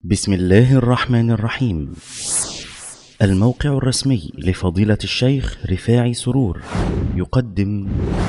بسم الله الرحمن الرحيم الموقع الرسمي لفضيلة الشيخ رفاعي سرور يقدم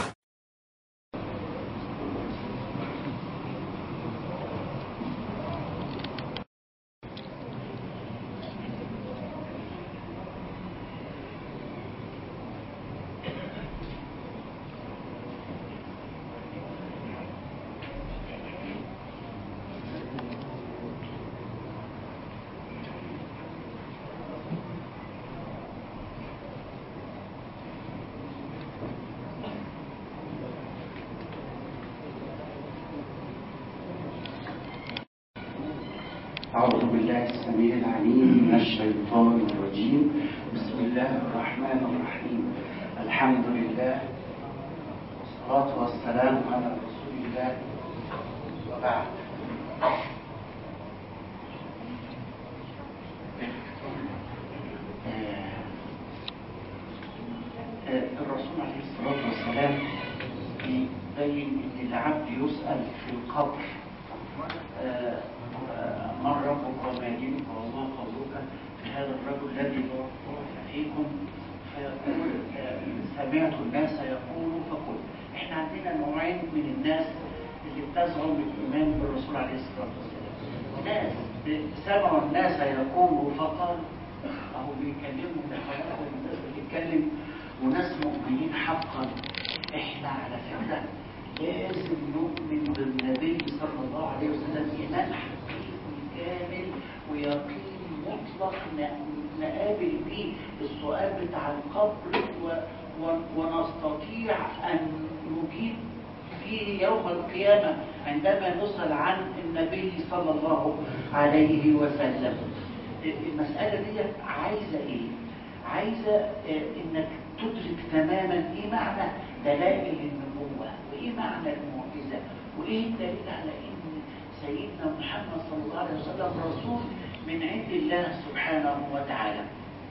أعوذ بالله السميع العليم من الشيطان الرجيم بسم الله الرحمن الرحيم الحمد لله والصلاة والسلام على رسول الله وبعد آه، آه، الرسول عليه الصلاة والسلام بيبين أن العبد يسأل في القبر آه، من ربك وما دينك وما قولك هذا الرجل الذي بعث فيكم فيقول آه، سمعت الناس يقول فقل احنا عندنا نوعين من الناس اللي بتزعم الايمان بالرسول عليه الصلاه والسلام ناس سمعوا الناس يقولوا فقال اهو بيكلموا بحياتهم الناس بتتكلم وناس مؤمنين حقا احنا على فكره لازم نؤمن بالنبي صلى الله عليه وسلم ايمان حقيقي كامل ويقين مطلق ن- نقابل بيه السؤال بتاع القبر و... و... ونستطيع ان نجيب فيه يوم القيامة عندما نسأل عن النبي صلى الله عليه وسلم المسألة دي عايزة ايه؟ عايزة آه، انك تدرك تماما ايه معنى دلائل النبوة وايه معنى المعجزة وايه الدليل على ان سيدنا محمد صلى الله عليه وسلم رسول من عند الله سبحانه وتعالى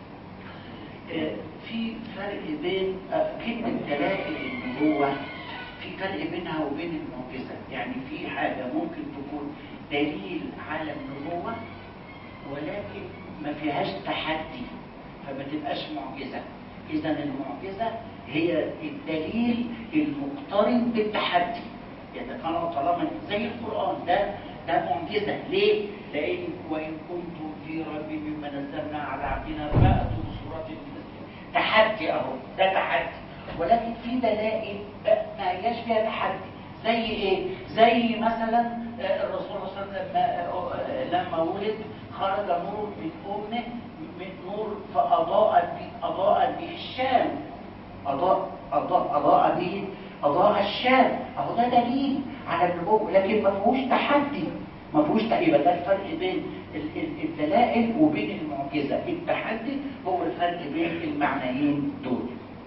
آه، في فرق بين آه، كلمة دلائل النبوة في فرق بينها وبين المعجزة يعني في حاجة ممكن تكون دليل على النبوة ولكن ما فيهاش تحدي فما تبقاش معجزة إذا المعجزة هي الدليل المقترن بالتحدي يعني طالما طالما زي القرآن ده ده معجزة ليه؟ لأن وإن كنتم في ريب مما نزلنا على عبدنا فأتوا بسورة من مثله تحدي أهو ده تحدي ولكن في دلائل ما هياش فيها تحدي زي ايه؟ زي مثلا آه، الرسول صلى الله عليه وسلم لما آه، لما ولد خرج نور من امه من نور فاضاءت به اضاءت به الشام اضاء اضاء اضاء به اضاء الشام اهو ده دليل على النبوه لكن ما فيهوش تحدي ما فيهوش تحدي يبقى ده الفرق بين ال- ال- الدلائل وبين المعجزه التحدي هو الفرق بين المعنيين دول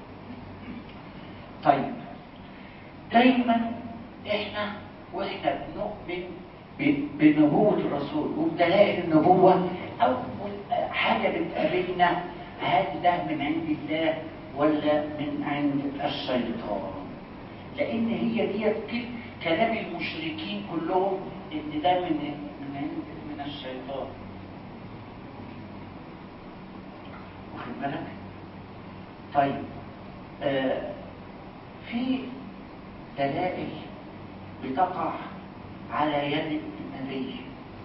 طيب دايما احنا واحنا بنؤمن ب- بنبوة الرسول وبدلائل النبوة أول حاجة بتقابلنا هل ده من عند الله ولا من عند الشيطان لأن هي ديت كل- كلام المشركين كلهم إن ده من من عند من الشيطان واخد بالك؟ طيب آه في دلائل بتقع على يد النبي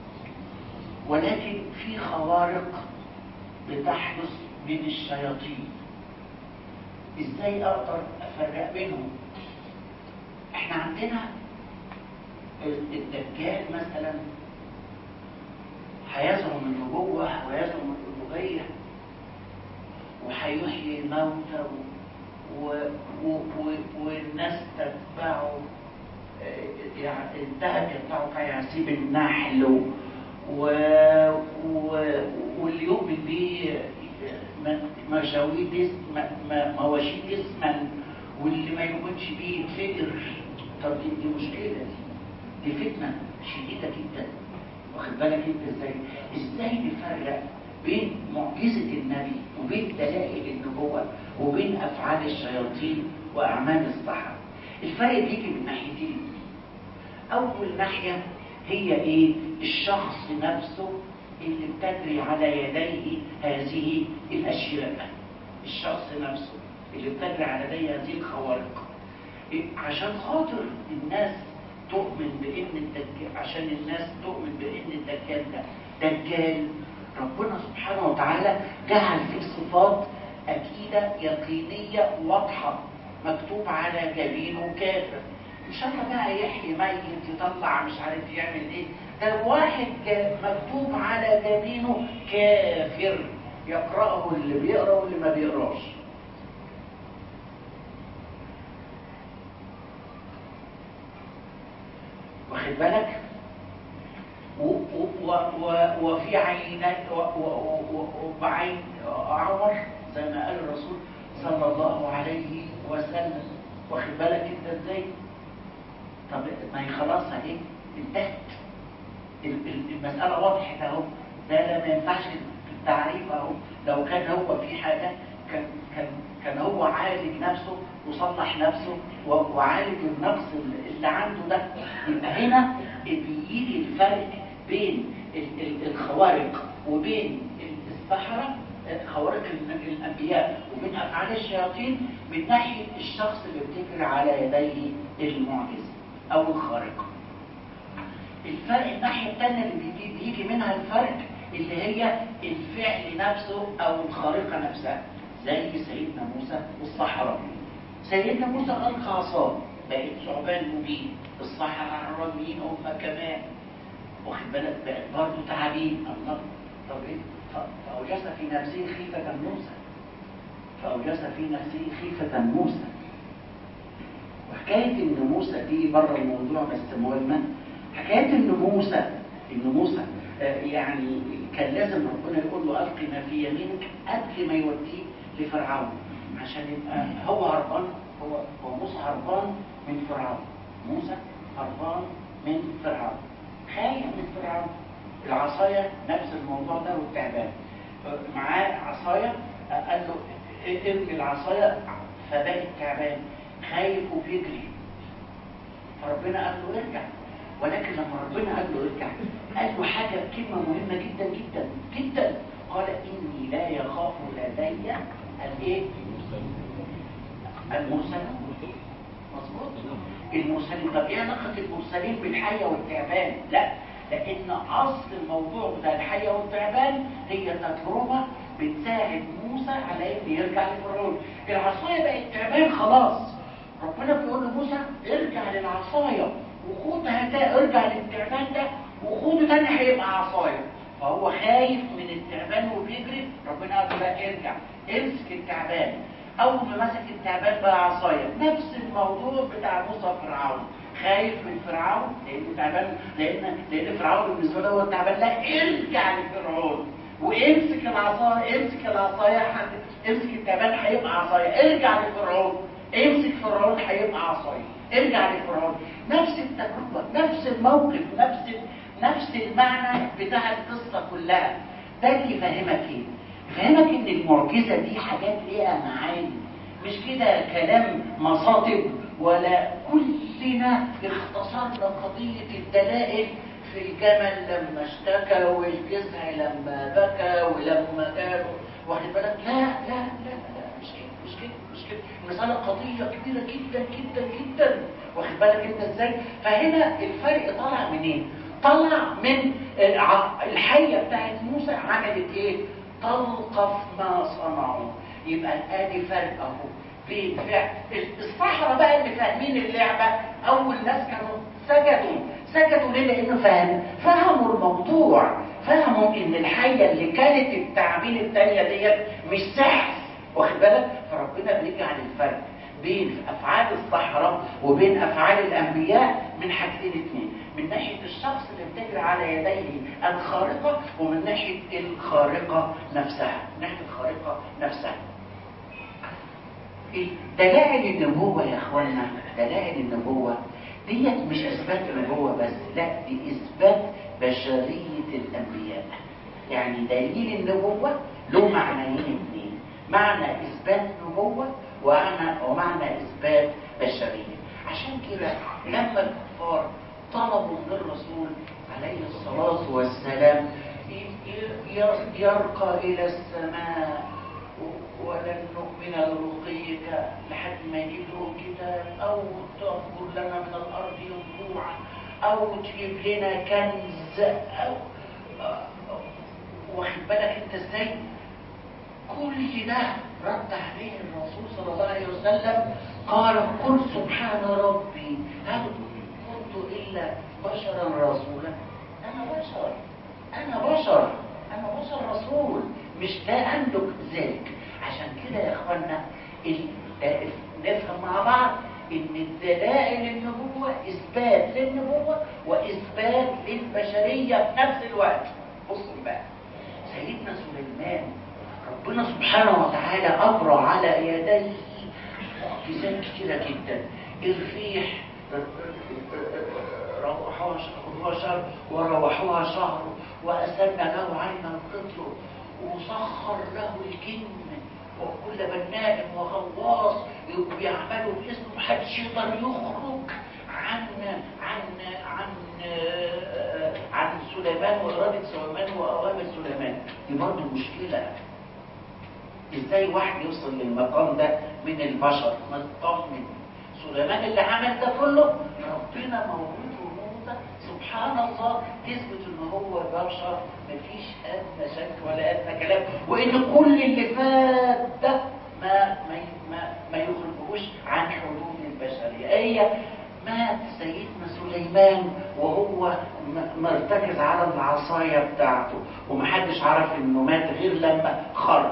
ولكن في خوارق بتحدث من الشياطين ازاي اقدر افرق بينهم احنا عندنا الدجال مثلا هيزعم النبوة ويزعم الألوهية وهيحيي الموتى و... و... و... والناس تتبعه آه، يعني انتهت يتبعه كيعسيب النحل و... و... و... واللي يؤمن به مشاويد اسم م- مواشيد اسما واللي ما يؤمنش بيه يتفجر طب دي, دي مشكلة دي دي فتنة شديدة جدا واخد بالك انت ازاي ازاي نفرق بين معجزة النبي وبين دلائل النبوة وبين أفعال الشياطين وأعمال الصحابة الفرق بيجي من ناحيتين أول ناحية هي إيه الشخص نفسه اللي بتجري على يديه هذه الاشياء الشخص نفسه اللي بتجري على يديه هذه الخوارق عشان خاطر الناس تؤمن بان الدجال عشان الناس تؤمن بان الدجال ده دجال ربنا سبحانه وتعالى جعل فيه صفات اكيده يقينيه واضحه مكتوب على جبينه كافر ان شاء الله بقى يحيي ميت يطلع مش عارف يعمل ايه ده واحد مكتوب على جبينه كافر يقرأه اللي بيقرأ واللي ما بيقراش واخد بالك وفي عينات وبعين اعور زي ما قال الرسول صلى الله عليه وسلم واخد بالك انت ازاي طب ما هي خلاص اهي انتهت المساله وضحت اهو ده لا ما ينفعش التعريف اهو لو كان هو في حاجه كان كان كان هو عالج نفسه وصلح نفسه وعالج النقص اللي عنده ده يبقى هنا بيجي الفرق بين الخوارق وبين السحرة خوارق الأنبياء وبين أفعال الشياطين من ناحية الشخص اللي بتجري على يديه المعجزة أو الخارقة الفرق الناحية الثانية اللي بيجي, بيجي منها الفرق اللي هي الفعل نفسه أو الخارقة نفسها زي سيدنا موسى والصحراء سيدنا موسى ألقى عصاه بقت ثعبان مبين الصحراء الرميين هم كمان واخد بالك بقت برضه تعابين الله طب ايه فأوجس في نفسه خيفة موسى فأوجس في نفسه خيفة موسى وحكاية إن موسى دي بره الموضوع بس مهمة حكاية إن موسى إن موسى آه يعني كان لازم ربنا يقول له ألقي ما في يمينك قبل ما يوديه لفرعون عشان يبقى هو هربان هو هو موسى هربان من فرعون موسى هربان من فرعون خايف من فرعون العصاية نفس الموضوع ده والتعبان معاه عصاية قال له ارمي العصاية فبقى التعبان خايف وبيجري فربنا قال له ارجع ولكن لما ربنا قال له ارجع قال له حاجة كلمة مهمة جدا جدا جدا قال إني لا يخاف لدي الايه المرسلون مظبوط المرسلين طب ايه علاقة المرسلين بالحية والتعبان لا لان اصل الموضوع بتاع الحية والتعبان هي تجربة بتساعد موسى على انه يرجع لفرعون العصاية بقت تعبان خلاص ربنا بيقول لموسى ارجع للعصاية وخدها تا ارجع للتعبان ده وخده تاني هيبقى عصاية فهو خايف من التعبان وبيجري ربنا قال له لا ارجع امسك التعبان اول ما مسك التعبان بقى عصايه نفس الموضوع بتاع موسى فرعون خايف من فرعون لان التعبان لان لان فرعون بالنسبه له هو التعبان لا ارجع لفرعون وامسك العصايه امسك العصايه امسك التعبان هيبقى عصايه ارجع لفرعون امسك فرعون هيبقى عصايه ارجع لفرعون نفس التجربه نفس الموقف نفس نفس المعنى بتاع القصه كلها ده اللي يفهمك ايه يفهمك ان المعجزه دي حاجات ليها معاني مش كده كلام مصاطب ولا كلنا اختصرنا قضيه الدلائل في الجمل لما اشتكى والجزع لما بكى ولما جاله واخد بالك لا لا لا لا مش كده مش كده مش كده المسألة قضية كبيرة جدا جدا جدا واخد بالك انت ازاي فهنا الفرق طالع منين طلع من الحية بتاعت موسى عملت ايه تلقف ما صنعوا يبقى ادي فرق اهو بين فعل الصحراء بقى اللي فاهمين اللعبة اول ناس كانوا سجدوا سجدوا ليه لانه فهم فهموا الموضوع فهموا ان الحية اللي كانت التعابين التانية ديت مش سحر واخد بالك فربنا بيجعل الفرق بين افعال الصحراء وبين افعال الانبياء من حاجتين اتنين من ناحية الشخص اللي بتجري على يديه الخارقة ومن ناحية الخارقة نفسها من ناحية الخارقة نفسها دلائل النبوة يا اخوانا دلائل النبوة ديت مش اثبات النبوة بس لا دي اثبات بشرية الانبياء يعني دليل النبوة له معنيين اثنين معنى اثبات نبوة ومعنى, ومعنى اثبات بشرية عشان كده لما الكفار طلبوا من الرسول عليه الصلاة والسلام ير- يرقى إلى السماء و- ولن نؤمن لرقيك لحد ما يجيب له كتاب أو تنظر لنا من الأرض ينبوعا أو تجيب لنا كنز أو واخد بالك أنت إزاي؟ كل ده رد عليه الرسول صلى الله عليه وسلم قال قل سبحان ربي هل كنت إلا بشرا رسولا أنا بشر أنا بشر أنا بشر رسول مش لا أملك ذلك عشان كده يا إخوانا ال- آه، نفهم مع بعض إن الدلائل النبوة إثبات للنبوة وإثبات للبشرية في نفس الوقت بصوا بقى سيدنا سليمان ربنا سبحانه وتعالى أبرى على يديه معجزات كتيرة جدا الريح روحوها شهر شهر وروحوها شهر وأسلنا له عين القطر وسخر له الجن وكل بناء وغواص بيعملوا باسمه محدش يقدر يخرج عن عن عن عن سليمان وإرادة سليمان وأوامر سليمان دي برضه مشكلة ازاي واحد يوصل للمقام ده من البشر مطمن سليمان اللي عمل ده كله ربنا موجود وموجودة سبحان الله تثبت ان هو بشر مفيش ادنى شك ولا ادنى كلام وان كل اللي فات ده ما ما ما, ما يخرجوش عن حدود البشريه هي مات سيدنا سليمان وهو م- مرتكز على العصاية بتاعته ومحدش عرف انه مات غير لما خر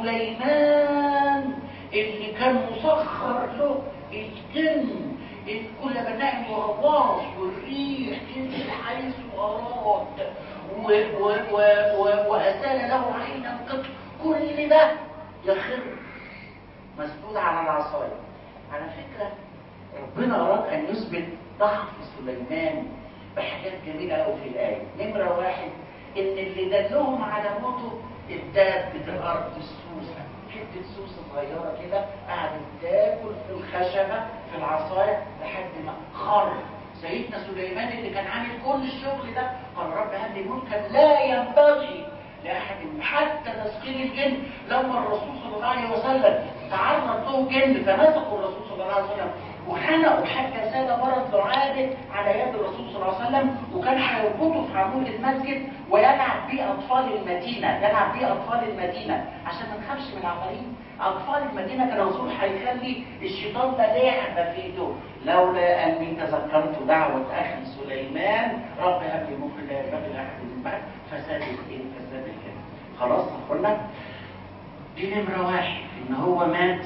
سليمان اللي كان مسخر له الجن كل بناء وغواص والريح تنزل حيث أراد و- و- و- و- وأزال له عين القطر كل ده يخر مسدود على العصاية على فكرة ربنا أراد أن يثبت ضعف سليمان بحاجات جميلة أوي في الآية نمرة واحد إن اللي دلهم على موته الدابة الأرض السوسة حتة سوسة صغيرة كده قعدت تاكل في الخشبة في العصاية لحد ما خر سيدنا سليمان اللي كان عامل كل الشغل ده قال رب هب لي ملكا لا ينبغي لأحد حتى تسخير الجن لما الرسول صلى الله عليه وسلم تعرض له جن فمسكوا الرسول صلى الله عليه وسلم وخنقوا حتى ساد مرض لعابه على يد الرسول صلى الله عليه وسلم وكان هيربطه في عمود المسجد ويلعب بيه اطفال المدينه يلعب بيه اطفال المدينه عشان ما نخافش من العفاريت اطفال المدينه كان الرسول هيخلي الشيطان ده لعبه في ايده لولا اني تذكرت دعوه اخي سليمان رب هب لي ملك لا ينبغي لاحد من بعد فساد الايه فساد الكلام خلاص قلنا دي نمره واحد ان هو مات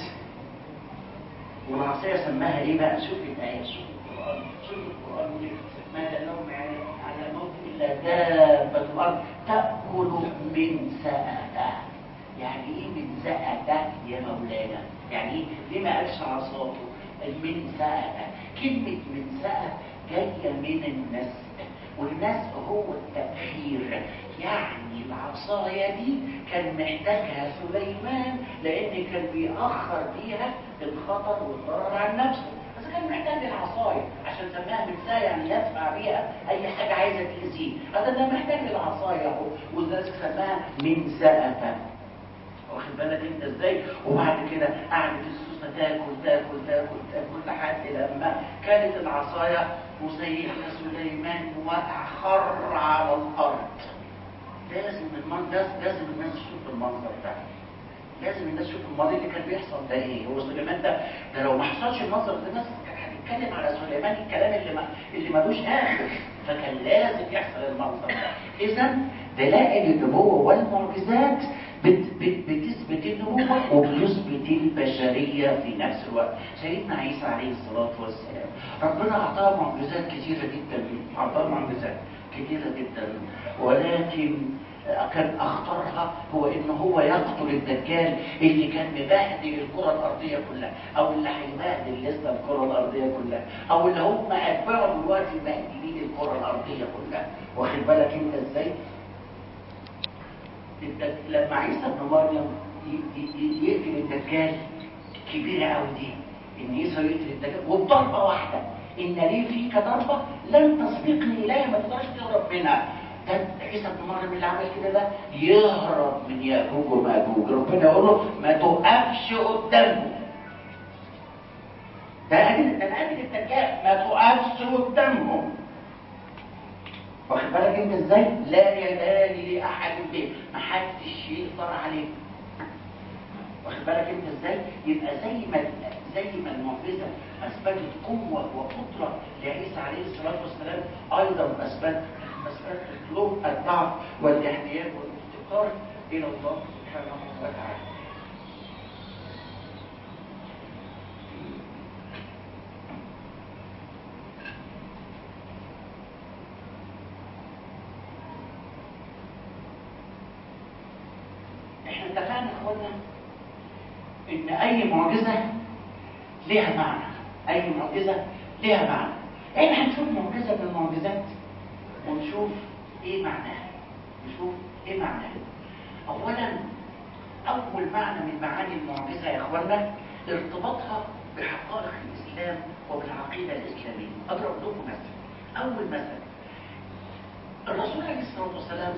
والعصاية سماها ايه بقى شوف الآية شوف القرآن شوف القرآن يقول ما دلهم يعني على موت إلا دابة الأرض تأكل من سأته يعني ايه من سأته يا مولانا يعني ايه ليه ما قالش عصاته من سأته كلمة من سأة جاية من النسب والنسب هو التأخير يعني العصاية دي كان محتاجها سليمان لأن كان بيأخر بيها الخطر والضرر عن نفسه بس كان محتاج العصاية عشان سماها مثال يعني يدفع بيها أي حاجة عايزة تأذيه هذا ده محتاج العصاية اهو ولذلك سماها من سأفة واخد بالك انت ازاي وبعد كده قعدت السوسه تاكل تاكل تاكل تاكل لحد لما كانت العصايه وسيدنا سليمان وقع خر على الارض لازم المنظر لازم الناس تشوف المنظر ده لازم الناس تشوف الماضي اللي كان بيحصل ده ايه هو سليمان ده ده لو ما حصلش المنظر ده الناس كانت هتتكلم على سليمان الكلام اللي ما اللي ملوش اخر فكان لازم يحصل المنظر ده اذا دلائل النبوه والمعجزات بت بت بتثبت النبوة وبتثبت البشرية في نفس الوقت سيدنا عيسى عليه الصلاة والسلام ربنا أعطاه معجزات كثيرة جدا أعطاه معجزات كثيرة جدا ولكن كان أخطرها هو إن هو يقتل الدجال اللي كان مبهدل الكرة الأرضية كلها أو اللي هيبهدل لسه الكرة الأرضية كلها أو اللي هم أتباعه دلوقتي مبهدلين الكرة الأرضية كلها واخد بالك أنت إزاي؟ الدج- لما عيسى ابن مريم ي- ي- ي- يقتل الدجال كبيرة قوي دي ان عيسى يقتل الدجال وبضربة واحدة ان لي فيك ضربة لن تسبقني اليها ما تقدرش تهرب منها ده عيسى ابن مريم اللي عمل كده ده يهرب من ياجوج وماجوج ربنا يقول له ما تقفش قدامهم ده قابل ده قابل التكاء ما تقفش قدامهم واخد بالك انت ازاي؟ لا يبالي لاحد به ما حدش يقدر عليه واخد بالك انت ازاي؟ يبقى زي ما زي ما المعجزه اثبتت قوه وقدره لعيسى عليه الصلاه والسلام ايضا اثبت اثبتت له الضعف والاحتياج والافتقار الى الله سبحانه وتعالى. احنا اتفقنا يا اخوانا ان اي معجزه ليها معنى اي معجزه ليها معنى احنا هنشوف معجزه من المعجزات ونشوف ايه معناها نشوف ايه معناها اولا اول معنى من معاني المعجزه يا اخوانا ارتباطها بحقائق الاسلام وبالعقيده الاسلاميه اضرب لكم مثل اول مثل الرسول عليه الصلاه والسلام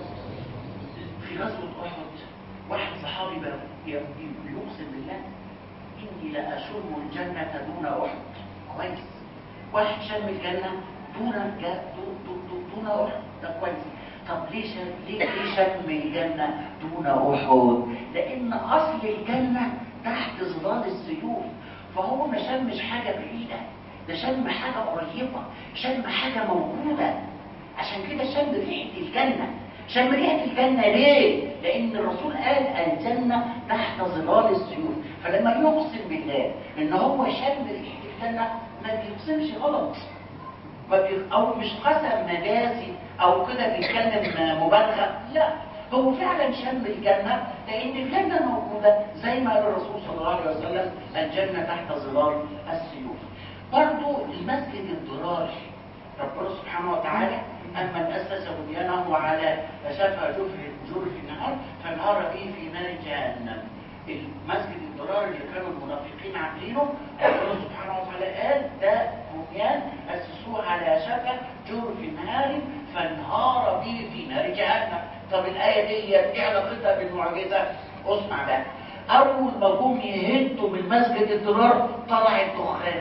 في غزوه احد واحد صحابي بقى يقسم بالله اني لاشم الجنه دون احد كويس واحد شم الجنه دون دون دون احد ده كويس طب ليه شم ليه ليه شم الجنه دون احد لان اصل الجنه تحت ظلال السيوف فهو ما شمش حاجه بعيده ده شم حاجه قريبه شم حاجه موجوده عشان كده شم ريحه الجنه شم ريحه الجنه ليه لان الرسول قال الجنه تحت ظلال السيوف فلما يقسم بالله ان هو شم ريحه الجنه ما بيقسمش غلط ما بي... او مش قسم مجازي او كده بيتكلم مبالغه لا هو فعلا شم الجنه لان الجنه موجوده زي ما قال الرسول صلى الله عليه وسلم الجنه تحت ظلال السيوف برضو المسجد الضرار ربنا سبحانه وتعالى أما أسس بنيانه على شفا جرف جرف النهار فانهار به في نار جهنم المسجد الضرار اللي كانوا المنافقين عاملينه ربنا سبحانه وتعالى قال ده بنيان أسسوه على شفا جرف نهار فانهار به في نار جهنم طب الآية دي ايه علاقتها بالمعجزة؟ اسمع بقى أول ما جم يهدوا من مسجد الضرار طلع الدخان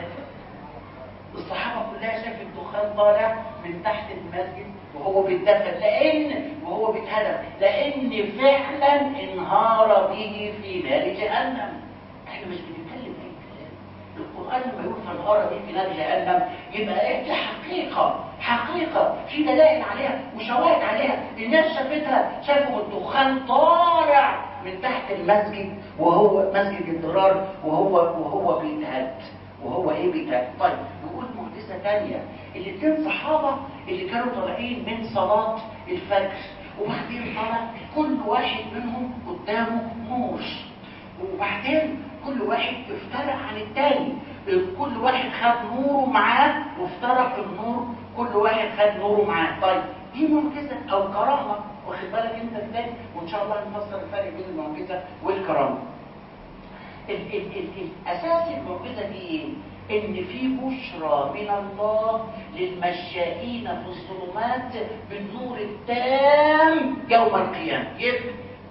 الصحابة كلها شاف الدخان طالع من تحت المسجد وهو بيتدفن لأن وهو بيتهدم لأن فعلا انهار به في نار جهنم احنا مش بنتكلم في الكلام القرآن لما يقول فانهار به في نار جهنم يبقى ايه دي حقيقة حقيقة في دلائل عليها وشواهد عليها الناس شافتها شافوا الدخان طالع من تحت المسجد وهو مسجد الضرار وهو وهو بيتهد وهو ايه بيتهد طيب نقول معجزة تانية الاثنين صحابة اللي كانوا طالعين من صلاة الفجر وبعدين طلع كل واحد منهم قدامه نور وبعدين كل واحد افترق عن التاني كل واحد خد نوره معاه وافترق النور كل واحد خد نوره معاه طيب دي معجزة او كرامة واخد بالك انت ازاي وان شاء الله نفسر الفرق بين المعجزة والكرامة ال ال ال الاساس المعجزة دي ايه ان في بشرى من الله للمشائين في الظلمات بالنور التام يوم القيامة يبقى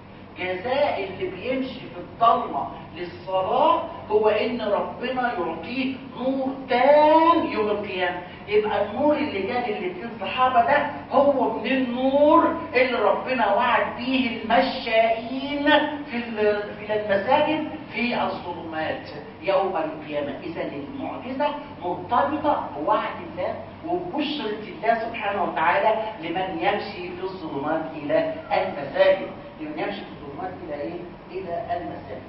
جزاء اللي بيمشي في الضلمة للصلاة هو ان ربنا يعطيه نور تام يوم القيامة يبقى النور اللي جاء للاثنين صحابة ده هو من النور اللي ربنا وعد به المشائين في في المساجد في الظلمات يوم القيامة إذا المعجزة مرتبطة بوعد الله وبشرة الله سبحانه وتعالى لمن يمشي في الظلمات إلى المساجد لمن يمشي في الظلمات إلى إيه؟ إلى المساجد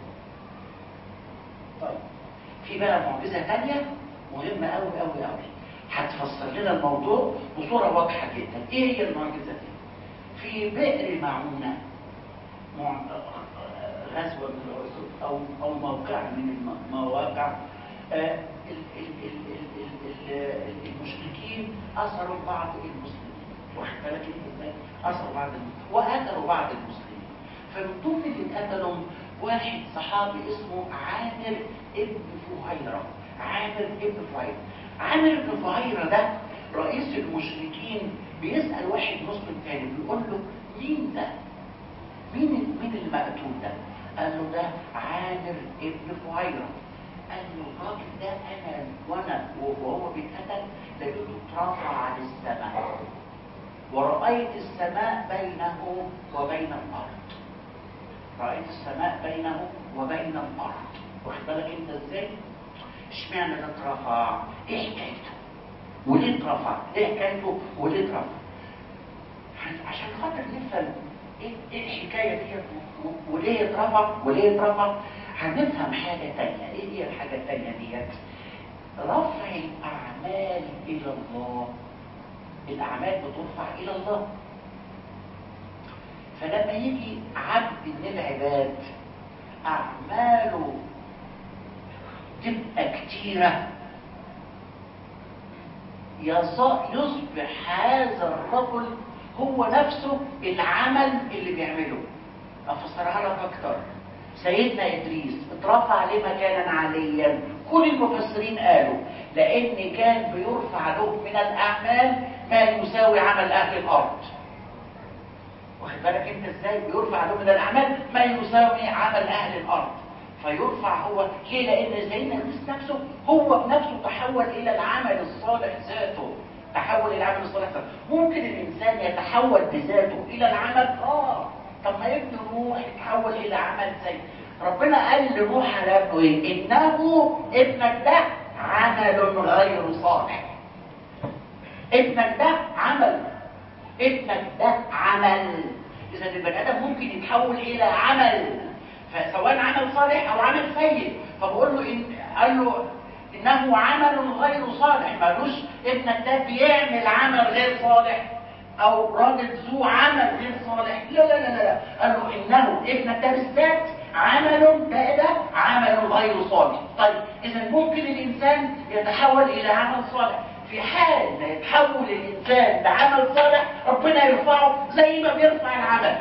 طيب في بقى معجزة ثانية مهمة أوي أوي أوي هتفسر لنا الموضوع بصورة واضحة جدا إيه هي المعجزة دي؟ في بئر معونة مع... غزوة من الغزوات أو أو موقع من المواقع آه المشركين أسروا بعض المسلمين واخد بالك ازاي؟ أسروا بعض المسلمين وقتلوا بعض المسلمين فمن ضمن اللي اتقتلهم واحد صحابي اسمه عامر ابن فهيرة عامر ابن فهيرة عامر ابن فهيرة ده رئيس المشركين بيسال واحد مسلم تاني بيقول له مين ده مين مين اللي مقتول ده قال له ده عامر ابن فهيره قال له الراجل ده انا وانا وهو بيتقتل لقيته اترفع عن السماء ورأيت السماء بينه وبين الأرض رأيت السماء بينه وبين الأرض واخد بالك انت ازاي؟ اشمعنى ده اترفع؟ ايه حكايته؟ وليه اترفع؟ ايه حكايته؟ وليه اترفع؟ عشان خاطر نفهم ايه ايه الحكايه ديت وليه اترفع وليه اترفع؟ هنفهم حاجه تانية، ايه هي الحاجه التانية ديت؟ رفع الاعمال الى الله الاعمال بترفع الى الله فلما يجي عبد من العباد اعماله تبقى كتيره يصبح هذا الرجل هو نفسه العمل اللي بيعمله افسرها لك اكتر سيدنا ادريس اترفع ليه مكانا عليا كل المفسرين قالوا لان كان بيرفع له من الاعمال ما يساوي عمل اهل الارض واخد بالك انت ازاي بيرفع له من الاعمال ما يساوي عمل اهل الارض فيرفع هو ليه لان سيدنا ادريس نفسه هو بنفسه تحول الى العمل الصالح ذاته تحول الى العمل الصالح ذاته ممكن الانسان يتحول بذاته الى العمل اه طب ما ابن نوح يتحول الى عمل زي ربنا قال لنوح على ابنه ايه انه ابنك ده عمل غير صالح ابنك ده عمل ابنك ده عمل اذا البني ادم ممكن يتحول الى عمل فسواء عمل صالح او عمل سيء فبقول له إن قال له انه عمل غير صالح مالوش ابنك ده بيعمل عمل غير صالح او راجل ذو عمل غير صالح لا لا لا لا قال له انه ابنك ده بالذات عمل ده ده عمل غير صالح طيب اذا ممكن الانسان يتحول الى عمل صالح في حال ما يتحول الانسان لعمل صالح ربنا يرفعه زي ما بيرفع العمل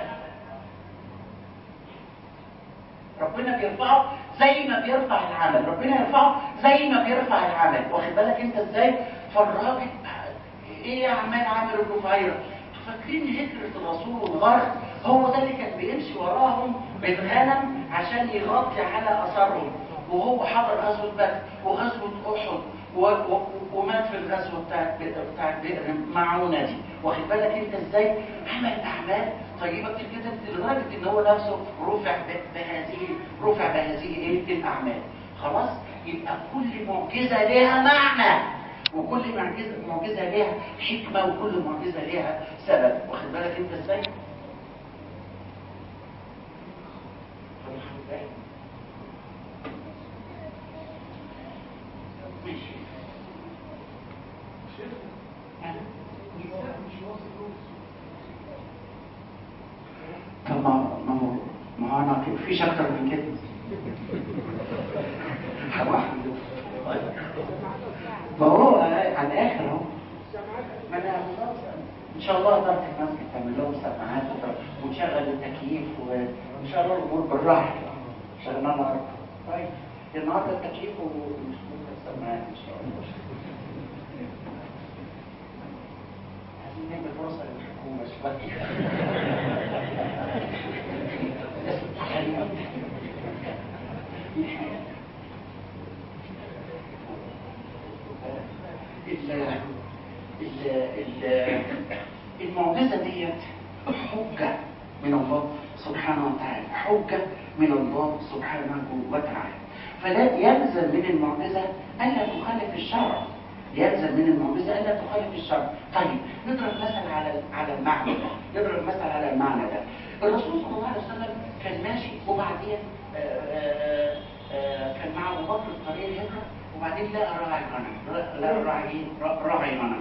ربنا بيرفعه زي ما بيرفع العمل ربنا يرفعه زي ما بيرفع العمل واخد بالك انت ازاي فالراجل ايه اعمال عمل ابن فهيره فاكرين هجرة الرسول والغرب هو ده اللي كان بيمشي وراهم بالغنم عشان يغطي على اثرهم وهو حضر غزوة بدر وغزوة احد و... و... ومات في الغزوة بتاعت بتاعت بئر معونة دي واخد بالك انت ازاي عمل اعمال طيبة كتير جدا لدرجة ان هو نفسه رفع بهذه رفع بهذه ايه الاعمال خلاص يبقى كل معجزة لها معنى وكل معجزة معجزة لها حكمة وكل معجزة لها سبب واخد بالك انت ازاي ماشي طب ما ما هو ما هو انا فيش اكتر من كده ما هو على الاخر اهو ما انا ان شاء الله اداره المسجد تعمل لهم سماعات وتشغل التكييف وان شاء الله الامور بالراحه شغلنا النهارده طيب النهارده التكييف والسماعات ان شاء الله عايزين نعمل فرصه للحكومه شويه المعجزة ديت حجة من الله سبحانه وتعالى حجة من الله سبحانه وتعالى فلا يلزم من المعجزة ألا تخالف الشرع يلزم من المعجزة ألا تخالف الشرع طيب نضرب مثل على على المعنى ده نضرب مثل على المعنى ده الرسول صلى الله عليه وسلم كان ماشي وبعدين آآ آآ كان مع ابو بكر في طريق الهجره وبعدين لقى راعي غنم لقى راعي راعي غنم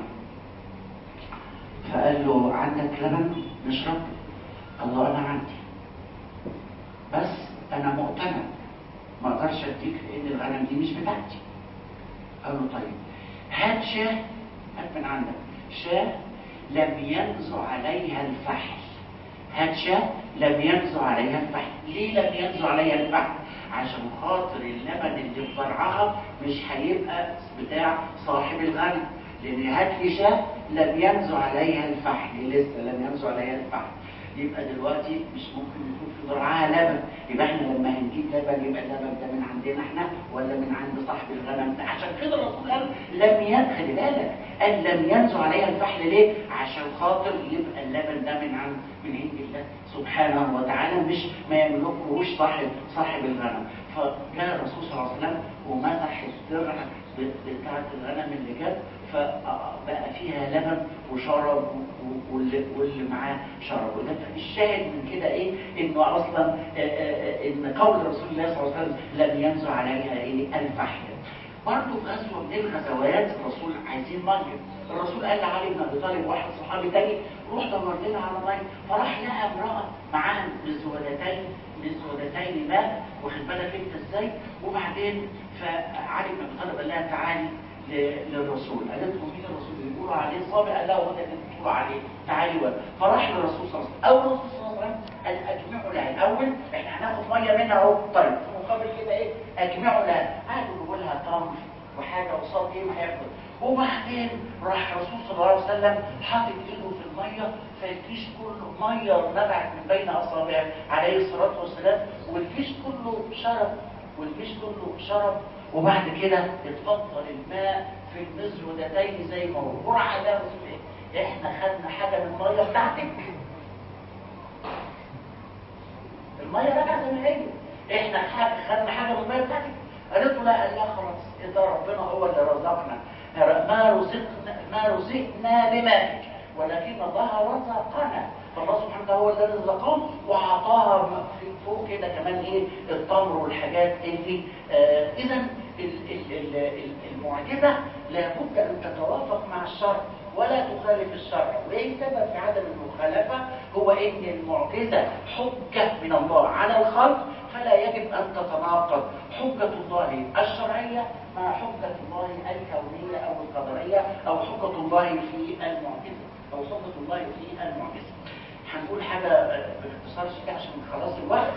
فقال له عندك لبن نشرب قال له انا عندي بس انا مقتنع ما اقدرش اديك لان الغنم دي مش بتاعتي قال له طيب هات شاه هات من عندك شاه لم ينزع عليها الفحل هات شاه لم ينزع عليها الفحل ليه لم ينزع عليها الفحل عشان خاطر اللبن اللي في ضرعها مش هيبقى بتاع صاحب الغنم لان هات لي شاه لم ينزع عليها الفحل لسه لم ينزع عليها الفحل يبقى دلوقتي مش ممكن يكون في ضرعها لبن يبقى احنا لما هنجيب لبن يبقى اللبن ده من عندنا احنا ولا من عند صاحب الغنم عشان كده الرسول قال لم يدخل بالك قال لم ينزع عليها الفحل ليه عشان خاطر يبقى اللبن ده من عند من عند الله سبحانه وتعالى مش ما يملكهوش صاحب صاحب الغنم فجاء الرسول صلى الله عليه وسلم ومسح الدرع بتاعت الغنم اللي جت فبقى فيها لبن وشرب واللي, واللي معاه شرب وده الشاهد من كده ايه انه اصلا ان قول رسول الله صلى الله عليه وسلم لم ينزع عليها ايه الفحل برضه في غزوه من الغزوات الرسول عايزين ميه الرسول قال لعلي بن ابي طالب واحد صحابي تاني روح دور لنا على ميه فراح لقى امراه معاها مزودتين مزودتين ماء واخد بالك انت ازاي وبعدين فعلي بن ابي طالب قال لها تعالي للرسول قالت له مين الرسول اللي بيقولوا عليه صابع قال لها هو ده اللي بتقولوا عليه تعالي ولا فراح للرسول صلى الله عليه وسلم اول الرسول صلى الله عليه وسلم قال اجمعوا لها الاول احنا هناخد ميه منها اهو طيب في مقابل كده ايه اجمعوا لها قعدوا يقولوا لها تمر وحاجه وصاد ايه ما هياخد وبعدين راح الرسول صلى الله عليه وسلم حاطط ايده في الميه فالكيس كله ميه نبعت من بين اصابعه عليه الصلاه والسلام والكيس كله شرب والكيس كله شرب وبعد كده اتفضل الماء في المزودتين زي ما هو وراح ده رسول ايه احنا خدنا حاجه من الميه بتاعتك الميه راجعه زي ما هي احنا خدنا حاجه من الميه بتاعتك قالت له لا قال لها خلاص ده ربنا هو اللي رزقنا ما رزقنا ما رزقنا بمالك ولكن الله رزقنا فالله سبحانه وتعالى هو اللي رزقهم وعطاها فوق كده كمان ايه التمر والحاجات اللي آه اذا المعجزه لابد ان تتوافق مع الشرع ولا تخالف الشرع وايه السبب في عدم المخالفه هو ان المعجزه حجه من الله على الخلق فلا يجب ان تتناقض حجه الله الشرعيه مع حجه الله الكونيه او القدريه او حجه الله في المعجزه او حجه الله في المعجزه هنقول حاجه باختصار شديد عشان خلاص الوقت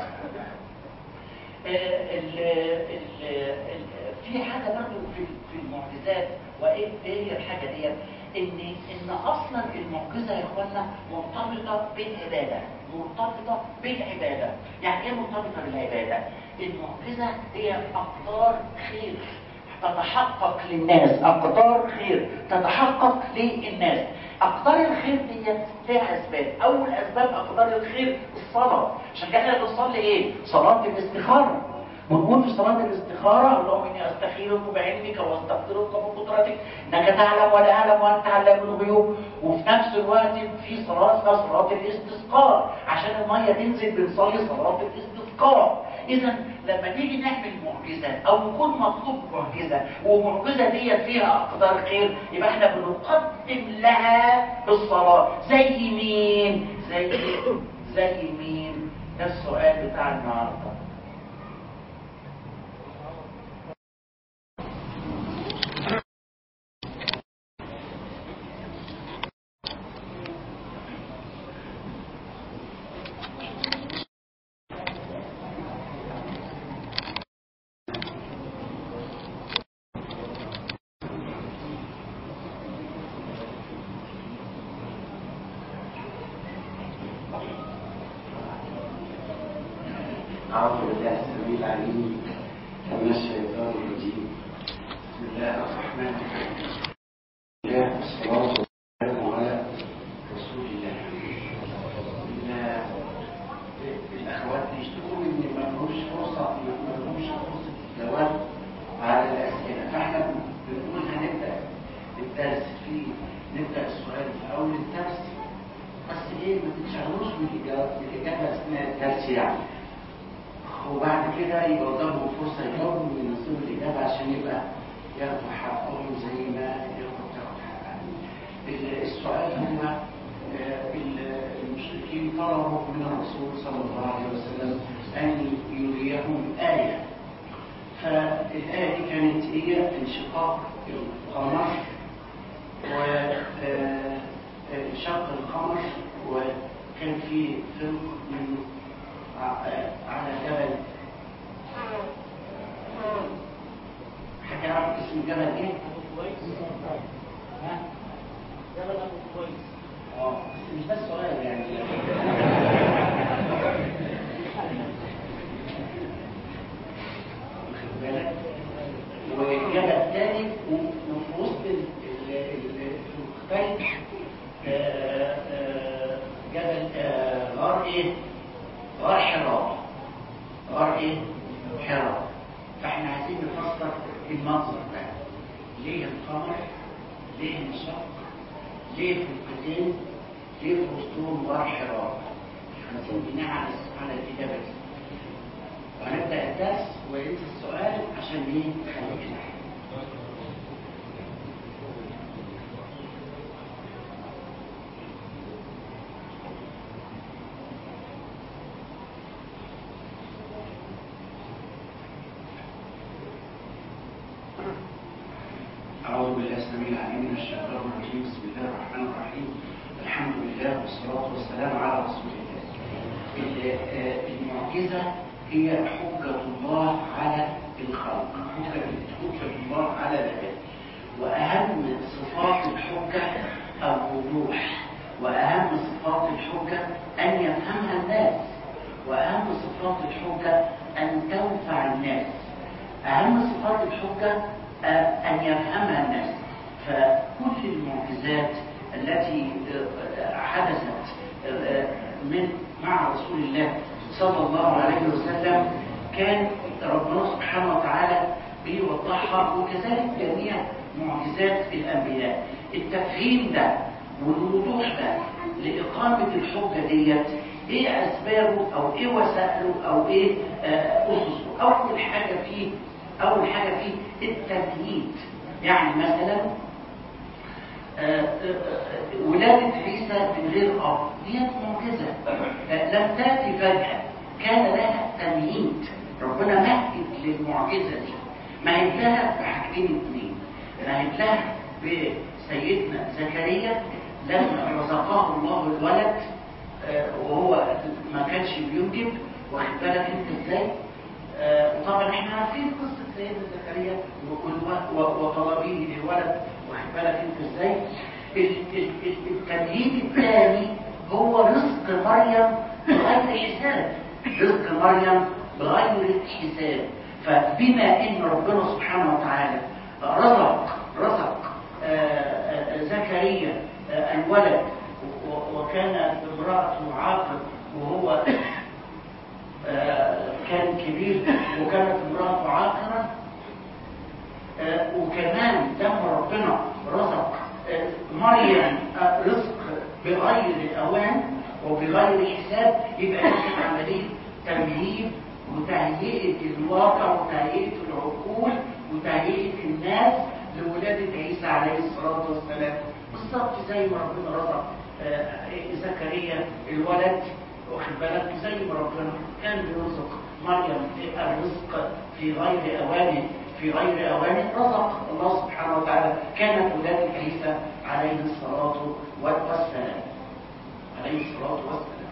ال ال ال في حاجه برضه في في المعجزات وايه هي الحاجه ديت ان ان اصلا المعجزه يا اخوانا مرتبطه بالعباده مرتبطه بالعباده يعني ايه مرتبطه بالعباده المعجزه هي اقدار خير تتحقق للناس اقدار خير تتحقق للناس اقدار الخير دي لها اسباب اول اسباب اقدار الخير الصلاه عشان كده احنا بنصلي ايه صلاه الاستخاره ونقول في صلاه الاستخاره اللهم اني استخيرك بعلمك واستغفرك بقدرتك انك تعلم ولا اعلم وانت علام الغيوب وفي نفس الوقت في صلاه اسمها صلاه الاستسقاء عشان الميه تنزل بنصلي صلاه الاستسقاء اذا لما نيجي نعمل معجزه او يكون مطلوب معجزه والمعجزه ديت فيها اقدار خير يبقى احنا بنقدم لها الصلاه زي مين زي زي مين ده السؤال بتاع النهارده أعوذ بالله السميع العليم من الشيطان الرجيم بسم الله الرحمن الرحيم الله والصلاة والسلام على رسول الله ال- الأخوات بيشتكوا إن ما لهمش فرصة ما لهمش فرصة الجواب على الأسئلة فإحنا بنقول هنبدأ الدرس في نبدأ السؤال في أول الدرس بس إيه ما تتشغلوش بالإجابة بالإجابة أثناء الدرس يعني وبعد كده يبقى قدامهم فرصه يجاوبوا وينزلوا الاجابه عشان يبقى ياخدوا حقهم زي ما الاخوه بتاخد حقها. ال- السؤال هو آه، ال- المشركين طلبوا من الرسول صلى الله عليه وسلم ان يريهم ايه. فالايه دي كانت هي انشقاق القمر وشق القمر وكان في فرق من على جبل حد يعرف اسم الجبل ايه؟ ها؟ غار حراء غار ايه؟ حراء فاحنا عايزين نفسر المنظر ده ليه القمر؟ ليه انشق؟ ليه فرقتين؟ ليه في وسطهم غار حراء؟ عايزين بنعكس على الإجابة دي وهنبدأ الدرس وينسى السؤال عشان ايه؟ خليك معايا أعوذ بالله السميع العليم من الشيطان الرجيم بسم الله الرحمن الرحيم الحمد لله والصلاة والسلام على رسول الله ال- آه، المعجزة هي حجة الله على الخلق حجة حجة الله على العباد وأهم صفات الحجة الوضوح وأهم صفات الحجة أن يفهمها الناس وأهم صفات الحجة أن تنفع الناس أهم صفات الحجة آه، أن يفهمها الناس فكل المعجزات التي آه، حدثت آه، من مع رسول الله صلى الله عليه وسلم كان ربنا سبحانه وتعالى بيوضحها وكذلك جميع معجزات الأنبياء التفهيم ده والوضوح ده لإقامة الحجة ديت ايه اسبابه او ايه وسائله او ايه آه، اسسه اول حاجه فيه اول حاجه فيه التمهيد يعني مثلا آه، آه، آه، ولادة عيسى من غير أب دي معجزة آه، لم تأتي فجأة كان لها تمهيد ربنا مهد للمعجزة دي مهد لها بحاجتين اثنين مهد لها بسيدنا زكريا لما رزقه الله الولد آه، وهو ما كانش بينجب واخد بالك انت ازاي آه، وطبعا احنا عارفين قصه سيدنا زكريا والو- و- وطلبيه للولد واخد بالك انت ازاي ال- ال- ال- التمهيد الثاني هو رزق مريم بغير حساب رزق مريم بغير حساب فبما ان ربنا سبحانه وتعالى رزق رزق آه، آه، زكريا آه، الولد و- وكان امرأته عاقر وهو آه، كان كبير وكانت امرأته عاقرة آه، وكمان لما ربنا رزق آه، مريم آه، رزق بغير أوان وبغير حساب يبقى دي كانت عملية تمهيد وتهيئة الواقع وتهيئة العقول وتهيئة الناس لولادة عيسى عليه الصلاة والسلام بالظبط زي ما ربنا رزق آه، زكريا الولد واخد بالك زي ما ربنا كان بيرزق مريم في الرزق في غير اوانه في غير اوانه رزق الله سبحانه وتعالى كانت ولاده عيسى عليه الصلاه والسلام عليه الصلاه والسلام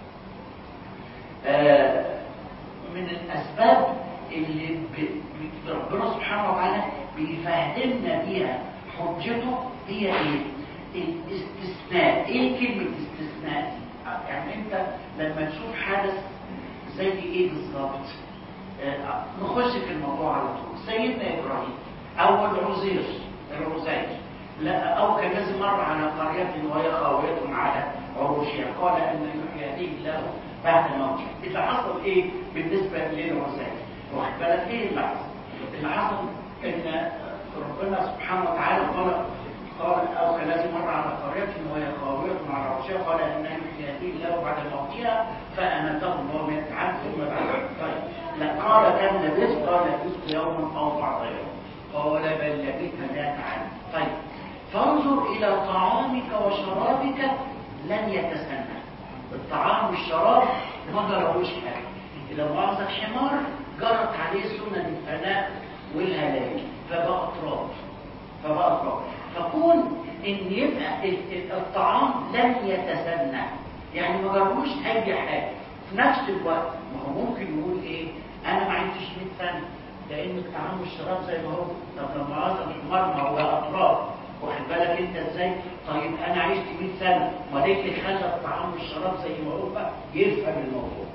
آه، من الاسباب اللي ب- ب- ربنا سبحانه وتعالى بيفهمنا بيها حجته هي ايه؟ الاستثناء ايه كلمه استثناء دي؟ يعني انت لما تشوف حدث زي ايه بالظبط آه، نخش في الموضوع على طول سيدنا ابراهيم اول عزير العزير لا او كان لازم مر على قريه وهي خاويه على عروشها قال ان يحيي هذه الله بعد موتها اللي حصل ايه بالنسبه للعزير واخد بالك ايه اللي حصل؟ اللي حصل ان ربنا سبحانه وتعالى قال قال او كان لازم مر على قريه وهي خاويه على عروشها قال ان يحيي هذه الله بعد موتها فاماته الله مئة عام ثم بعد طيب لا قال كم لبثت قال لبثت يوما او بعض يوم قال بل لبثت مئة عام طيب فانظر الى طعامك وشرابك لن يتسنى الطعام والشراب ما جربوش حاجه اذا مؤاخذه حمار جرت عليه سنن الفناء والهلاك فبقى تراب فبقى تراب فكون ان يبقى ال- ال- الطعام لم يتسنى يعني ما جربوش اي حاجه في نفس الوقت ما هو ممكن يقول ايه انا ما عنديش 100 سنه لان الطعام والشراب زي ما هو طب لما اصلا الحمار ما هو اطراف واخد بالك انت ازاي طيب انا عشت 100 سنه ما ليه اللي خلى الطعام والشراب زي ما هو يفهم الموضوع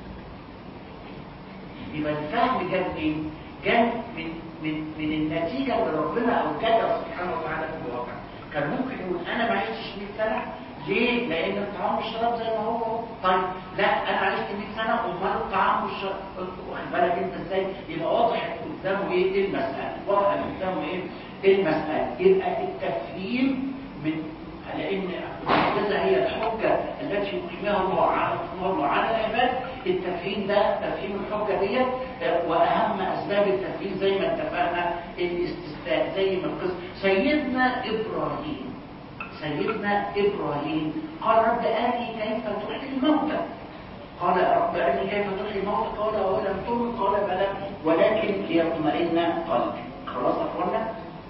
يبقى الفهم جاب منين؟ جاب من من من النتيجه اللي ربنا اوجدها سبحانه وتعالى في الواقع كان ممكن يقول انا ما عشتش 100 سنه ليه؟ لان الطعام والشراب زي ما هو هو. طيب لا انا عشت 100 سنه امال الطعام والشراب واخد بالك انت ازاي؟ يبقى واضح قدامه ايه المساله واضح قدامه ايه المساله يبقى التفهيم من لان المعجزه هي الحجه التي يقيمها الله على الله على العباد التفهيم ده تفهيم الحجه ديت آه، واهم اسباب التفهيم زي ما اتفقنا الاستثناء زي ما القصه سيدنا ابراهيم سيدنا ابراهيم قال رب ارني كيف تحيي الموتى قال رب ارني كيف تحيي الموتى قال اولم تؤمن قال بلى ولكن ليطمئن قلبي خلاص يا اخوانا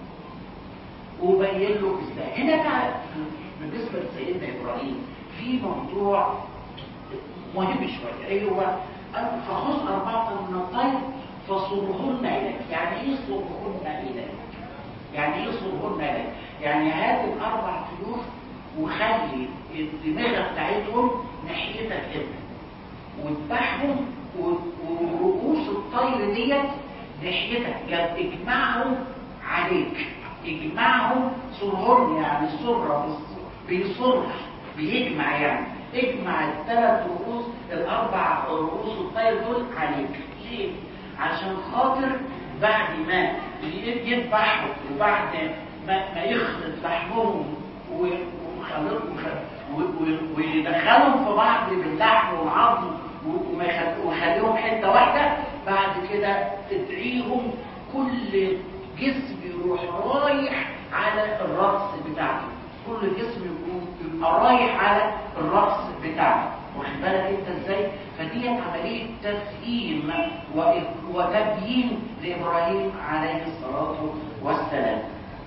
وبين له ازاي هنا بقى بالنسبه لسيدنا ابراهيم في موضوع مهم شويه ايه هو قال فخذ اربعه من الطير فصرهن اليك يعني ايه صرهن اليك يعني ايه صرهن اليك يعني هات الاربع طيور وخلي الدماغه بتاعتهم ناحيتك انت واذبحهم و- ورؤوس الطير ديت ناحيتك جاب اجمعهم عليك اجمعهم سرهن يعني سرة بيصر بيجمع يعني اجمع الثلاث رؤوس الاربع رؤوس الطير دول عليك ليه؟ عشان خاطر بعد ما يذبحوا وبعد ما, ما يخلط لحمهم و- وخلط- وخ- و- و- ويدخلهم في بعض باللحم والعظم و- وما يخل- ويخليهم حته واحده بعد كده تدعيهم كل جسم يروح رايح على الرأس بتاعته كل جسم يكون يبقى رايح على الرأس بتاعته واخد بالك انت ازاي فدي عمليه تفهيم و- وتبيين لابراهيم عليه الصلاه والسلام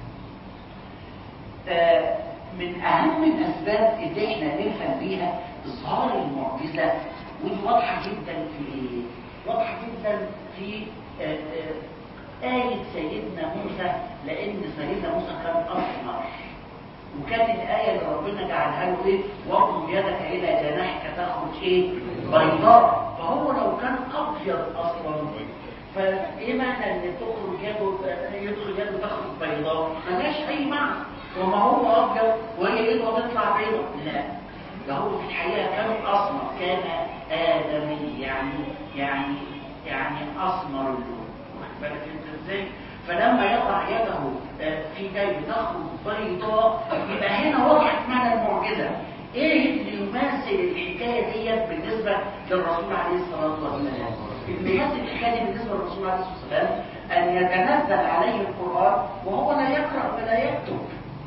آه، من اهم الاسباب اللي احنا نفهم بيها اظهار المعجزه ودي واضحه جدا في ايه؟ واضحه جدا في آه، آه، آية سيدنا موسى لأن سيدنا موسى كان أسمر وكانت الآية اللي ربنا جعلها له إيه؟ واضم يدك إلى جناحك تخرج إيه؟ بيضاء فهو لو كان أبيض أصلا فإيه معنى إن تخرج يده يدخل يده تخرج بيضاء؟ ملهاش أي معنى وما هو أبيض وهي إيده تطلع بيضاء لا ده هو في الحقيقة كان أسمر كان آدمي يعني يعني يعني أسمر اللون واخد بالك انت ازاي فلما يضع يده آه، في جيب تخرج بيضاء يبقى هنا وضحت معنى المعجزه ايه اللي يماثل الحكايه ديت بالنسبه للرسول عليه الصلاه والسلام اللي يماثل الحكايه دي بالنسبه للرسول عليه الصلاه والسلام ان يتنزل عليه القران وهو لا يقرا ولا يكتب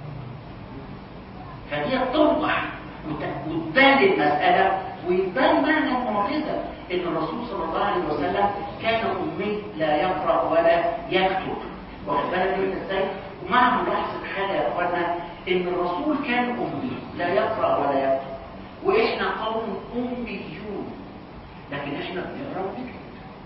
فدي توضح وت- وتبان المسألة ويبان معنى المعجزة إن الرسول صلى الله عليه وسلم كان أمي لا يقرأ ولا يكتب واخد بالك انت ازاي؟ ومع ملاحظة حاجة يا اخوانا إن الرسول كان أمي لا يقرأ ولا يكتب وإحنا قوم أميون لكن إحنا بنقرأ ونكتب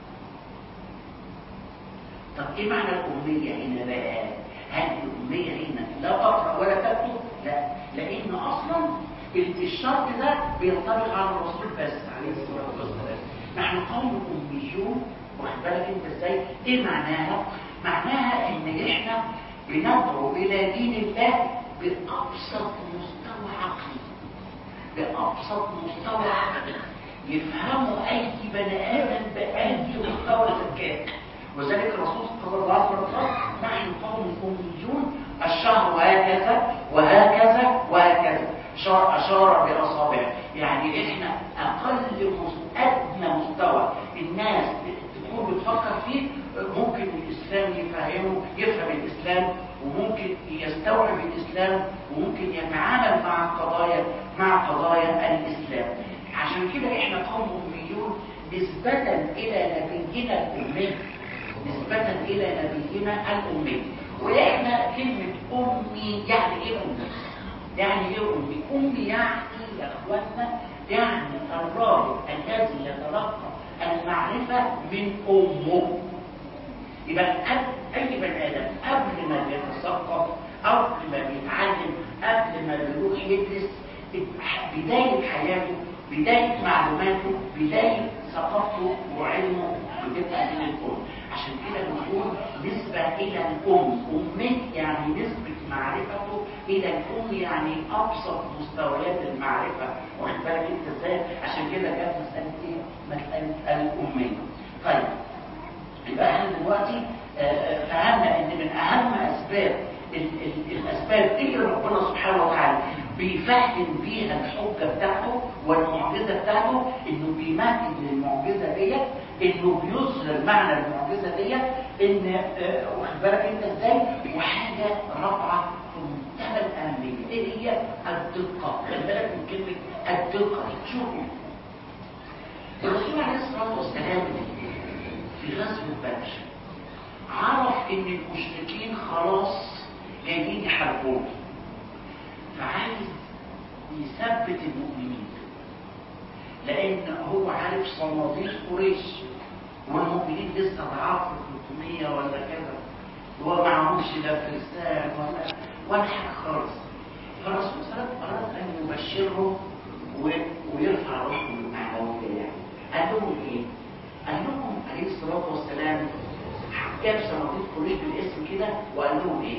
طب ايه معنى الأمية هنا بقى؟ هل الأمية هنا لا تقرأ ولا تكتب؟ لا لأن أصلا الشرط ده بينطبق على الرسول بس عليه الصلاة والسلام نحن قوم أميون واخد بالك أنت إزاي؟ إيه معناها؟ معناها إن إحنا بندعو إلى دين الله بأبسط مستوى عقلي بأبسط مستوى عقلي يفهمه أي بني آدم بأي مستوى ذكاء وذلك الرسول صلى الله عليه وسلم نحن قوم أميون الشهر هكذا وهكذا وهكذا شار أشار بأصابعه يعني إحنا أقل مس- أدنى مستوى الناس تكون بتفكر فيه ممكن الإسلام يفهمه يفهم الإسلام وممكن يستوعب الإسلام وممكن يتعامل مع قضايا مع قضايا الإسلام عشان كده إحنا قوم أميون نسبة إلى نبينا الأمي نسبة إلى نبينا الأمي وإحنا كلمة أمي يعني إيه أمي؟ يعني إيه أمي؟ أمي يعني يا إخواننا يعني الراجل الذي يتلقى المعرفة من أمه يبقى قبل- أي بني آدم قبل ما بيتثقف قبل ما بيتعلم قبل ما بيروح يدرس بداية حياته بداية معلوماته بداية ثقافته وعلمه بتبقى من الام عشان كده بنقول نسبة الى الام امي يعني نسبة معرفته الى الام يعني ابسط مستويات المعرفة واخد بالك انت ازاي عشان كده جت مسألة ايه مسألة الامية طيب يبقى احنا دلوقتي آه، آه، فهمنا ان من اهم اسباب ال- ال- الاسباب اللي ربنا سبحانه وتعالى بيفهم بيها الحجه بتاعته والمعجزه بتاعته انه بيمهد للمعجزه ديت انه بيظهر معنى المعجزه ديت ان آه، واخد بالك انت ازاي وحاجه رابعه في منتهى الاهميه ايه هي الدقه خلي بالك من كلمه الدقه شوفوا الرسول عليه الصلاه والسلام في غزوه بدر عرف ان المشركين خلاص جايين يحاربوه فعايز يثبت المؤمنين لان هو عارف صناديق قريش والمؤمنين لسه ضعاف 300 ولا كذا ومعهمش لا فرسان ولا ولا حاجه خالص فالرسول صلى الله عليه وسلم اراد ان يبشرهم و- ويرفع روحهم المعنويه يعني قال لهم ايه؟ قال لهم عليه الصلاه والسلام جاب صناديق قريش بالاسم كده وقال لهم ايه؟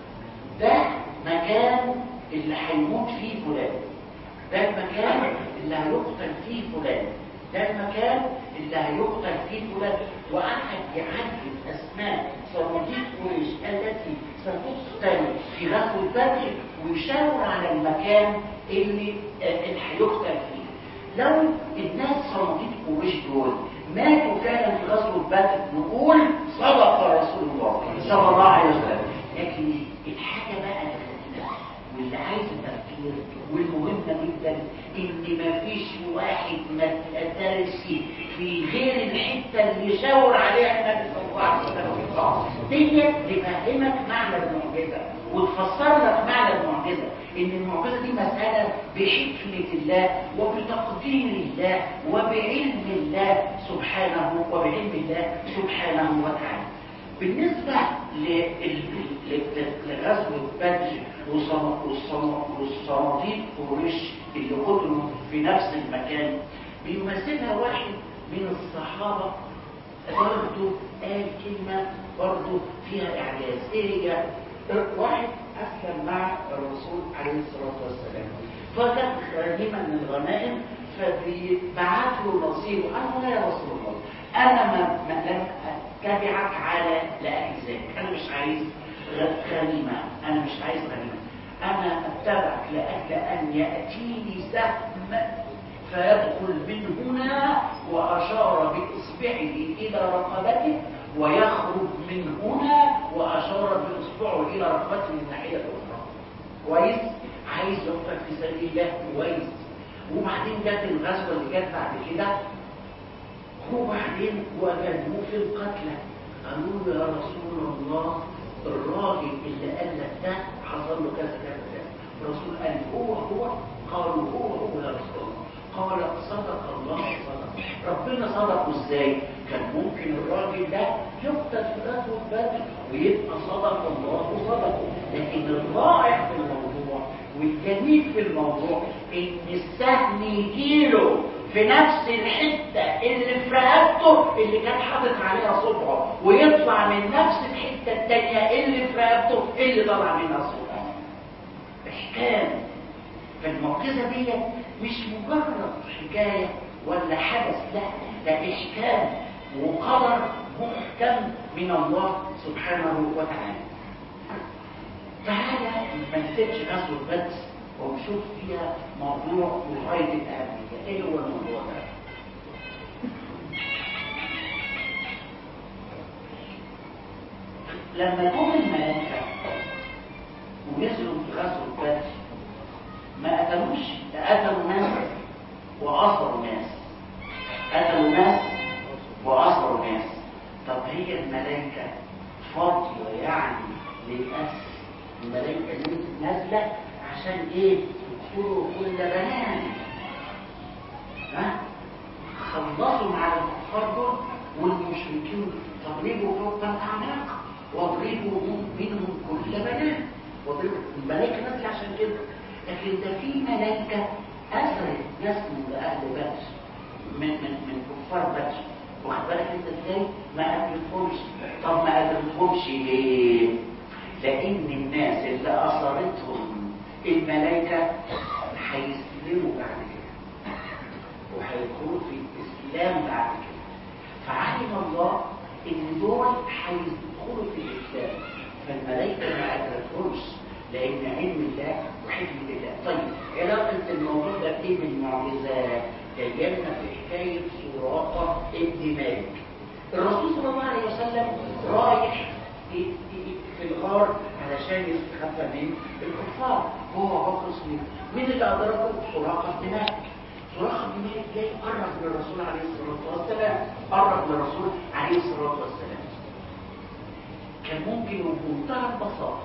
ده مكان اللي هيموت فيه فلان ده المكان اللي هيقتل فيه فلان ده المكان اللي هيقتل فيه فلان وقعد يعدد اسماء صناديق قريش التي ستقتل في غزوه بدر ويشاور على المكان اللي آه، اللي هيقتل فيه لو الناس صناديق قريش دول ماتوا فعلا في غزوه بدر نقول صدق رسول الله صلى الله عليه وسلم لكن الحاجه بقى الغريبه واللي عايز تفكير والمهمه جدا ان مفيش واحد ما اتقتلش في غير الحته اللي شاور عليها النبي صلى الله عليه وسلم ديت تفهمك معنى المعجزه وتفسر لك معنى المعجزه ان المعجزه دي مساله بحكمه الله وبتقدير الله وبعلم الله سبحانه وبعلم الله سبحانه وتعالى بالنسبة لل- ل- لغزوة بدر وصنا- وصنا- والصناديق قريش اللي قتلوا في نفس المكان بيمثلها واحد من الصحابة برضه قال كلمة برضه فيها إعجاز إيه هي؟ واحد أسلم مع الرسول عليه الصلاة والسلام فجاء غنيمة من الغنائم فبيبعت له نصيبه قال له لا يا رسول الله أنا ما ما لم أتبعك على لأجزاك أنا مش عايز غ- غنيمة أنا مش عايز غنيمة أنا أتبعك لأجل أن يأتيني سهم فيدخل من هنا وأشار بإصبعه إلى رقبته ويخرج من هنا وأشار بإصبعه إلى رقبته من الناحية الأخرى كويس عايز يقتل في سبيل الله كويس وبعدين جت الغزوة اللي جت بعد كده وبعدين وجدوه في القتلى قالوا له يا رسول الله الراجل اللي قال لك ده حصل له كذا كذا كذا الرسول قال هو هو قالوا هو هو يا رسول الله قال صدق الله صدق ربنا صدقه ازاي كان ممكن الراجل ده يقتل في غزوه بدر ويبقى صدق الله صدقه لكن الرائع في الموضوع والجميل في الموضوع ان السهم يجيله في نفس الحتة اللي في رقبته اللي كان حاطط عليها صبعه ويطلع من نفس الحتة التانية اللي في رقبته اللي طلع منها صبعه إحكام فالمعجزة دي مش مجرد حكاية ولا حدث لا ده إحكام وقدر محكم من الله سبحانه وتعالى تعالى ما نسيبش غزوة بدر ونشوف فيها موضوع بغاية الأهمية ايه هو الموضوع ده لما جم الملائكة ونزلوا في غزوة بدر ما قتلوش ده قتلوا ناس وأسروا ناس قتلوا ناس وأسروا ناس طب هي الملائكة فاضية يعني للأسف الملائكة دي نازلة عشان ايه؟ يقتلوا كل بنات ها؟ خلصوا مع الكفار دول والمشركين تضربوا فوق الاعناق واضربوا منهم كل بنات واضربوا الملائكه نازله عشان كده لكن ده في ملائكه اثرت ناس من اهل بدر من من من كفار بدر واخد بالك انت ازاي ما قابلتهمش طب ما قابلتهمش ليه لان الناس اللي اثرتهم الملائكه هيسلموا بعد كده وهيدخلوا في الاسلام بعد كده فعلم الله ان دول هيدخلوا في الاسلام فالملائكه ما قابلتهمش لان علم الله وحكمه الله طيب علاقه الموضوع ده بايه بالمعجزات جايه لنا في حكايه سراقه ابن مالك الرسول صلى الله عليه وسلم رايح في في الغار علشان يستخبى من الكفار هو عاقص مين مين اللي ادركه سراقه بن مالك سراقه بن مالك جاي قرب من الرسول عليه الصلاه والسلام قرب من الرسول عليه الصلاه والسلام كان ممكن بمنتهى البساطه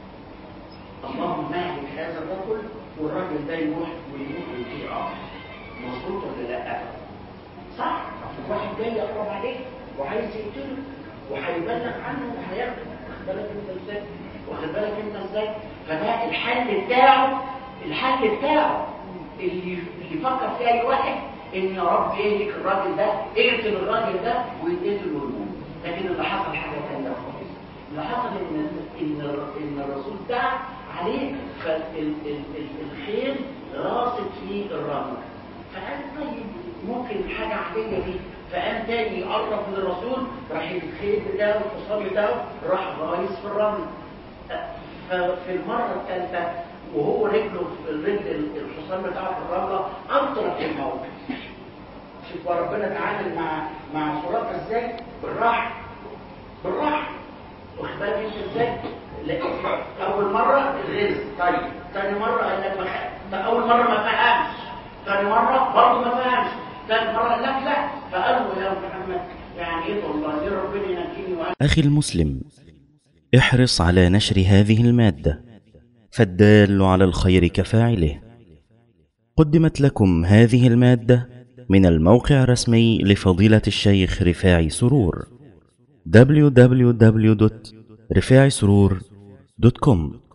اللهم اهلك هذا الرجل والراجل ده يروح ويموت ويطيع امر مظبوط ولا لا صح واحد جاي يقرب عليه وعايز يقتله وهيبلغ عنه وهياخده واخد بالك انت ازاي واخد بالك انت ازاي فده الحل بتاعه الحل بتاعه اللي اللي فكر فيه اي واحد ان يا رب يهلك الراجل ده اقتل الراجل ده ويتقتل ويموت لكن اللي حصل حاجه ثانيه خالص اللي حصل ان ان ان الرسول دعا عليه فالخيل راست في الرمل فقال طيب ممكن حاجه عاديه دي فقام تاني يقرب من الرسول راح الخيل بتاعه الحصان بتاعه راح غايص في الرمل ففي المره الثالثه وهو رجله في رجل الحصان بتاعه في الرمله انطلق الموقف شوف ربنا تعامل مع مع سراقه ازاي بالراحه بالراحه واخد بالك انت ازاي اول مره الغز طيب ثاني مره قال لك ما اول مره ما فهمش ثاني مره برضه ما فهمش ثالث مره قال لك لا فقال له يا محمد يعني ايه والله يا ربنا ينجيني وانا أخي المسلم احرص على نشر هذه المادة فالدال على الخير كفاعله قدمت لكم هذه المادة من الموقع الرسمي لفضيلة الشيخ رفاعي سرور www.رفاعي سرور دوت كوم